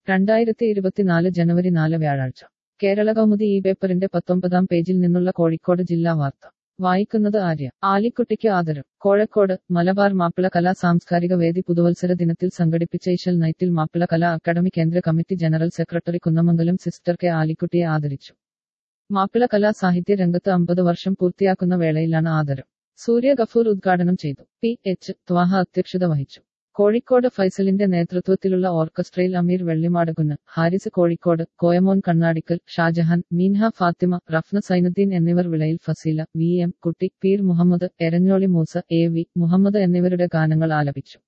രണ്ടായിരത്തി ഇരുപത്തിനാല് ജനുവരി നാല് വ്യാഴാഴ്ച കേരള കൗമുദി ഈ പേപ്പറിന്റെ പത്തൊമ്പതാം പേജിൽ നിന്നുള്ള കോഴിക്കോട് ജില്ലാ വാർത്ത വായിക്കുന്നത് ആര്യ ആലിക്കുട്ടിക്ക് ആദരം കോഴിക്കോട് മലബാർ മാപ്പിള കലാ സാംസ്കാരിക വേദി പുതുവത്സര ദിനത്തിൽ സംഘടിപ്പിച്ച ഇശൽ നൈറ്റിൽ മാപ്പിള കലാ അക്കാദമി കേന്ദ്ര committee general secretary Kunnamangalam sister K ആലിക്കുട്ടിയെ ആദരിച്ചു മാപ്പിള കലാ സാഹിത്യ രംഗത്ത് അമ്പത് വർഷം പൂർത്തിയാക്കുന്ന വേളയിലാണ് ആദരം സൂര്യ ഗഫൂർ ഉദ്ഘാടനം ചെയ്തു പി എച്ച് ത്വാഹ അധ്യക്ഷത വഹിച്ചു കോഴിക്കോട് ഫൈസലിന്റെ നേതൃത്വത്തിലുള്ള ഓർക്കസ്ട്രയിൽ അമീർ വെള്ളിമാടകുന്ന് ഹാരിസ് കോഴിക്കോട് കോയമോൻ കണ്ണാടിക്കൽ ഷാജഹാൻ മീൻഹ ഫാത്തിമ റഫ്ന സൈനുദ്ദീൻ എന്നിവർ വിളയിൽ Faseela V M Kutty Peer Muhammad Eranholi Moosa A V Muhammad എന്നിവരുടെ ഗാനങ്ങൾ ആലപിച്ചു